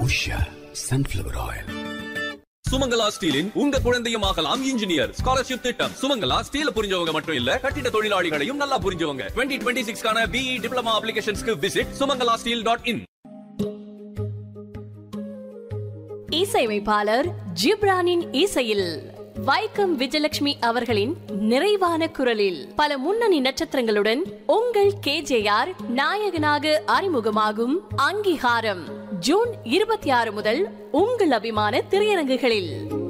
Usha sunflower oil Sumangala ஸ்டீலின் உங்க குழந்தையும் ஆகலாம் இன்ஜினியர் ஸ்காலர்ஷிப் திட்டம் சுமங்கலா ஸ்டீல புரிஞ்சவங்க மட்டும் இல்ல கட்டிட தொழிலாளிகளையும் நல்லா புரிஞ்சவங்க டுவெண்ட்டி டுவெண்ட்டி சிக்ஸ்க்கான பிஇ டிப்ளமா அப்ளிகேஷன்ஸ்க்கு visit Sumangala steel dot in இசையமைப்பாளர் ஜிப்ரானின் இசையில் வைக்கம் விஜயலட்சுமி அவர்களின் நிறைவான குரலில் பல முன்னணி நட்சத்திரங்களுடன் உங்கள் கேஜேஆர் நாயகனாக அறிமுகமாகும் அங்கீகாரம் ஜூன் இருபத்தி ஆறு முதல் உங்கள் அபிமான திரையரங்குகளில்